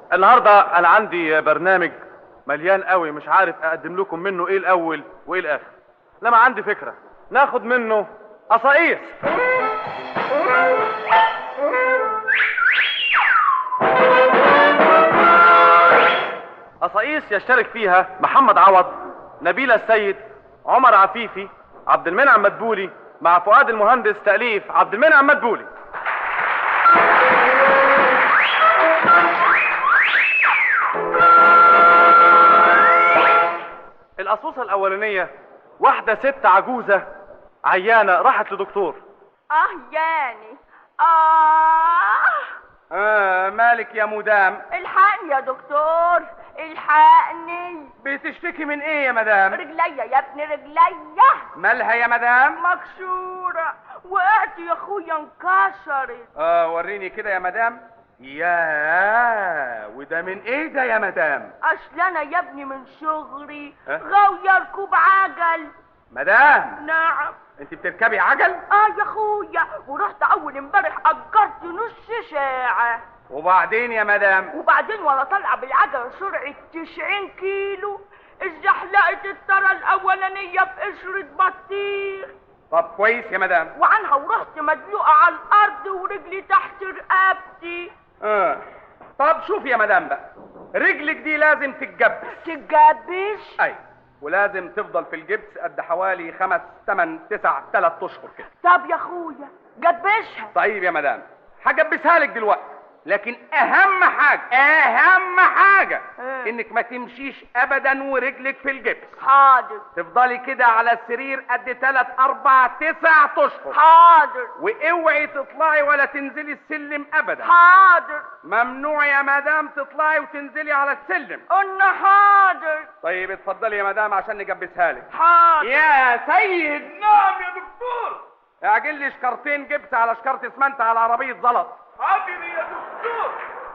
النهارده انا عندي برنامج مليان قوي مش عارف اقدم لكم منه ايه الاول وايه الاخر لما عندي فكره ناخد منه قصايص قصايص يشترك فيها محمد عوض نبيلة السيد عمر عفيفي عبد المنعم مدبولي مع فؤاد المهندس تأليف عبد المنعم مدبولي القصوصة الأولانية واحدة ست عجوزة عيانة راحت لدكتور اه يعني اه آه مالك يا مدام الحقني يا دكتور الحقني بتشتكي من ايه يا مدام رجليا يا ابني رجليا مالها يا مدام مكسورة وقعت يا اخويا انكسرت اه وريني كده يا مدام يا وده من ايه ده يا مدام اصل انا يا ابني من صغري أه؟ غاوية ركوب عجل مدام نعم انت بتركبي عجل اه يا اخويا ورحت اول امبارح اجرت نص ساعة وبعدين يا مدام وبعدين وانا طالعه بالعجله سرعه 90 كيلو اتزحلقت الترى الاولانيه في قشره بطيخ طب كويس يا مدام وعنها ورحت مدلوقه على الارض ورجلي تحت رقبتي اه طب شوف يا مدام بقى رجلك دي لازم تتجبس تجابش اي ولازم تفضل في الجبس قد حوالي خمس تمن تسع تلات اشهر كده طب يا اخويا جبشها طيب يا مدام هجبسها لك دلوقتي لكن اهم حاجه اهم حاجه آه. انك ما تمشيش ابدا ورجلك في الجبس حاضر تفضلي كده على السرير قد تلات اربع تسع اشهر حاضر واوعي تطلعي ولا تنزلي السلم ابدا حاضر ممنوع يا مدام تطلعي وتنزلي على السلم قلنا حاضر طيب اتفضلي يا مدام عشان نجبسها لك حاضر يا سيد نعم يا دكتور اعجل لي شكرتين جبس على شكارة اسمنت على عربية زلط حاضر يا دكتور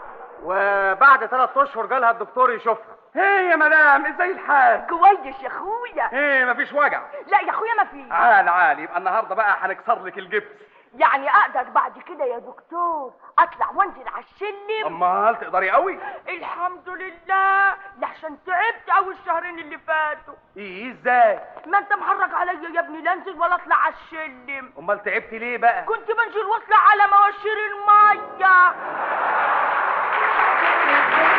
وبعد ثلاث اشهر جالها الدكتور يشوفها ايه يا مدام ازاي الحال كويس يا اخويا ايه مفيش وجع لا يا اخويا ما فيش عال عال يبقى النهارده بقى هنكسر لك الجبس يعني اقدر بعد كده يا دكتور اطلع وانزل على السلم امال تقدري قوي الحمد لله لحسن تعبت اوي الشهرين اللي فاتوا ايه ازاي ما انت محرج عليا يا ابني لا انزل ولا اطلع على السلم امال تعبتي ليه بقى كنت بنزل واطلع على مواشير الميه